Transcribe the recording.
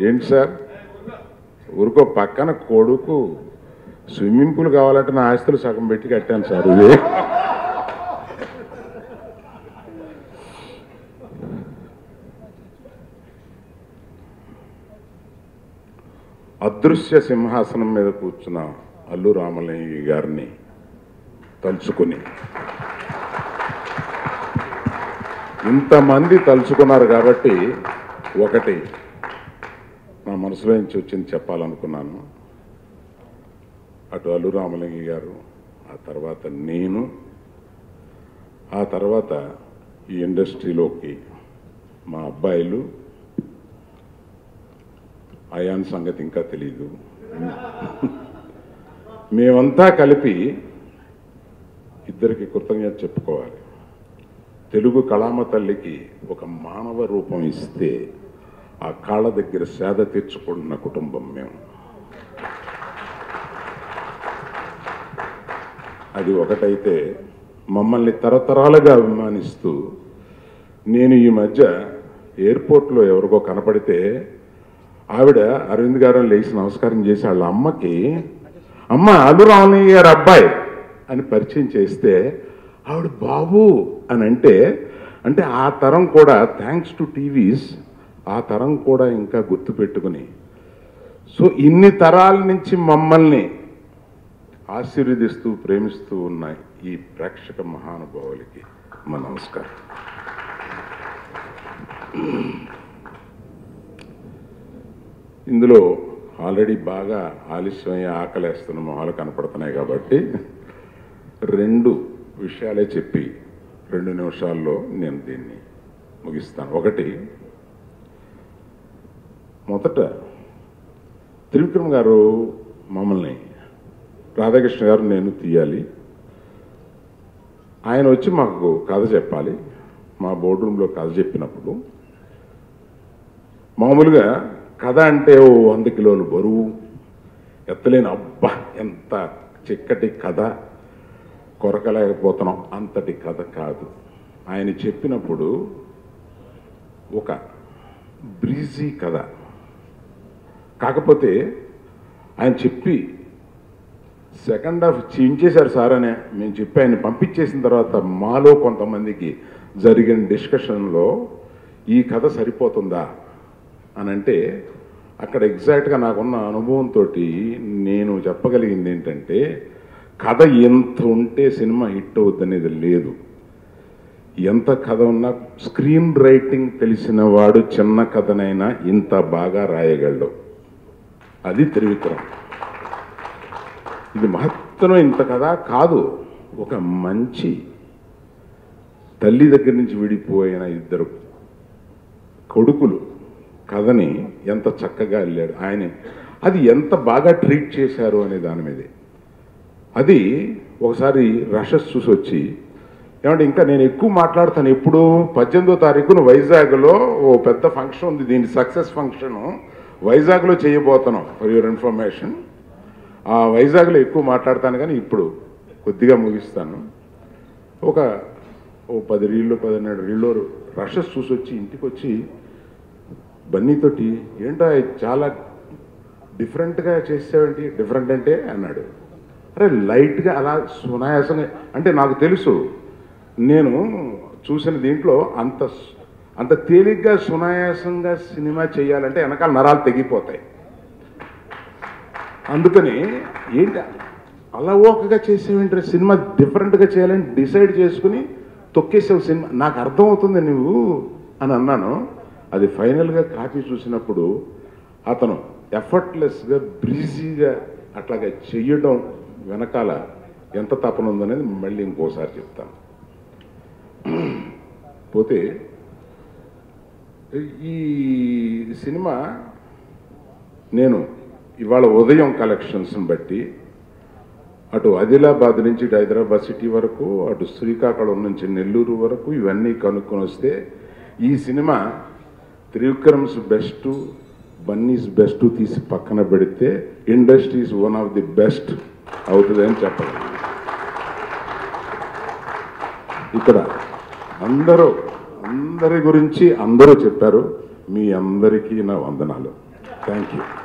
ఏంటి సార్ ఊరుకో పక్కన కొడుకు స్విమ్మింగ్ పూల్ కావాలంటే నా ఆస్తులు సగం పెట్టి కట్టాను సార్ ఇది అదృశ్య సింహాసనం మీద కూర్చున్న అల్లు రామలింగ గారిని తలుచుకుని ఇంతమంది తలుచుకున్నారు కాబట్టి ఒకటి నా మనసులో నుంచి వచ్చింది చెప్పాలనుకున్నాను అటు అల్లు రామలింగ గారు ఆ తర్వాత నేను ఆ తర్వాత ఈ ఇండస్ట్రీలోకి మా అబ్బాయిలు అయాన్ సంగతి ఇంకా తెలీదు మేమంతా కలిపి ఇద్దరికి కృతజ్ఞత చెప్పుకోవాలి తెలుగు కళామ తల్లికి ఒక మానవ రూపం ఇస్తే ఆ కాళ్ళ దగ్గర సేద తీర్చుకుంటున్న కుటుంబం మేము అది ఒకటైతే మమ్మల్ని తరతరాలుగా అభిమానిస్తూ నేను ఈ మధ్య ఎయిర్పోర్ట్లో ఎవరికో కనపడితే ఆవిడ అరవింద్ గారు లేచి నమస్కారం చేసి వాళ్ళ అమ్మకి అమ్మ అల్లు రామయ్య గారు అబ్బాయి అని పరిచయం చేస్తే ఆవిడ బాబు అని అంటే అంటే ఆ తరం కూడా థ్యాంక్స్ టు టీవీస్ ఆ తరం కూడా ఇంకా గుర్తుపెట్టుకుని సో ఇన్ని తరాల నుంచి మమ్మల్ని ఆశీర్వదిస్తూ ప్రేమిస్తూ ఉన్న ఈ ప్రేక్షక మహానుభావులకి మా నమస్కారం ఇందులో ఆల్రెడీ బాగా ఆలస్యమయ్యే ఆకలేస్తున్న మొహాలు కనపడుతున్నాయి కాబట్టి రెండు విషయాలే చెప్పి రెండు నిమిషాల్లో నేను దీన్ని ముగిస్తాను ఒకటి మొదట త్రివిక్రమ్ గారు మమ్మల్ని రాధాకృష్ణ గారు నేను తీయాలి ఆయన వచ్చి మాకు కథ చెప్పాలి మా బోర్డు రూమ్లో కథ చెప్పినప్పుడు మామూలుగా కథ అంటే ఓ వంద కిలోలు బరువు ఎత్తలేని అబ్బా ఎంత చిక్కటి కథ కొరకలేకపోతున్నాం అంతటి కథ కాదు ఆయన చెప్పినప్పుడు ఒక బ్రీజీ కథ కాకపోతే ఆయన చెప్పి సెకండ్ హాఫ్ చించేశారు సార్ అని మేము చెప్పి ఆయన పంపించేసిన తర్వాత మాలో కొంతమందికి జరిగిన డిస్కషన్లో ఈ కథ సరిపోతుందా అని అంటే అక్కడ ఎగ్జాక్ట్గా నాకున్న అనుభవంతో నేను చెప్పగలిగింది ఏంటంటే కథ ఎంత ఉంటే సినిమా హిట్ అవుద్దనేది లేదు ఎంత కథ ఉన్నా స్క్రీన్ రైటింగ్ తెలిసిన వాడు చిన్న కథనైనా ఇంత బాగా రాయగలడు అది త్రివిక్రమ్ ఇది మహత్తరం ఇంత కథ కాదు ఒక మంచి తల్లి దగ్గర నుంచి విడిపోయిన ఇద్దరు కొడుకులు కథని ఎంత చక్కగా వెళ్ళాడు ఆయన అది ఎంత బాగా ట్రీట్ చేశారు అనే దాని మీదే అది ఒకసారి రషస్ చూసి వచ్చి ఏమంటే ఇంకా నేను ఎక్కువ మాట్లాడతాను ఎప్పుడు పద్దెనిమిదో తారీఖున వైజాగ్లో ఓ పెద్ద ఫంక్షన్ ఉంది దీని సక్సెస్ ఫంక్షన్ వైజాగ్లో చేయబోతున్నాం ఫర్ యువర్ ఇన్ఫర్మేషన్ ఆ వైజాగ్లో ఎక్కువ మాట్లాడతాను కానీ ఇప్పుడు కొద్దిగా ముగిస్తాను ఒక ఓ పది రీళ్ళు పదిహేడు రీళ్ళు రషస్ చూసి వచ్చి ఇంటికి వచ్చి బన్నీతోటి ఏంటో ఇది చాలా డిఫరెంట్గా చేసావేంటి డిఫరెంట్ అంటే అన్నాడు అరే లైట్గా అలా సునాయాసంగా అంటే నాకు తెలుసు నేను చూసిన దీంట్లో అంత స్- అంత తేలిగ్గా సునాయాసంగా సినిమా చేయాలంటే వెనకాల నరాలు తెగిపోతాయి అందుకని ఏంటి అలవోకగా చేసేవేంటి సినిమా డిఫరెంట్గా చేయాలని డిసైడ్ చేసుకుని తొక్కేసావు సినిమా నాకు అర్థమవుతుంది నువ్వు అని అన్నాను అది ఫైనల్గా కాపీ చూసినప్పుడు అతను ఎఫర్ట్లెస్గా బ్రీజీగా అట్లాగా చెయ్యడం వెనకాల ఎంత తపన ఉందనేది మళ్ళీ ఇంకోసారి చెప్తాను పోతే ఈ సినిమా నేను ఇవాళ ఉదయం కలెక్షన్స్ని బట్టి అటు ఆదిలాబాద్ నుంచి ఇటు హైదరాబాద్ సిటీ వరకు అటు శ్రీకాకుళం నుంచి నెల్లూరు వరకు ఇవన్నీ కనుక్కొని వస్తే ఈ cinema Trivikram's best Bunny's best తీసి పక్కన పెడితే industry's one of the best అవుతుందని చెప్పగలను ఇక్కడ అందరూ అందరి గురించి అందరూ చెప్పారు మీ అందరికీ నా వందనాలు థ్యాంక్ యూ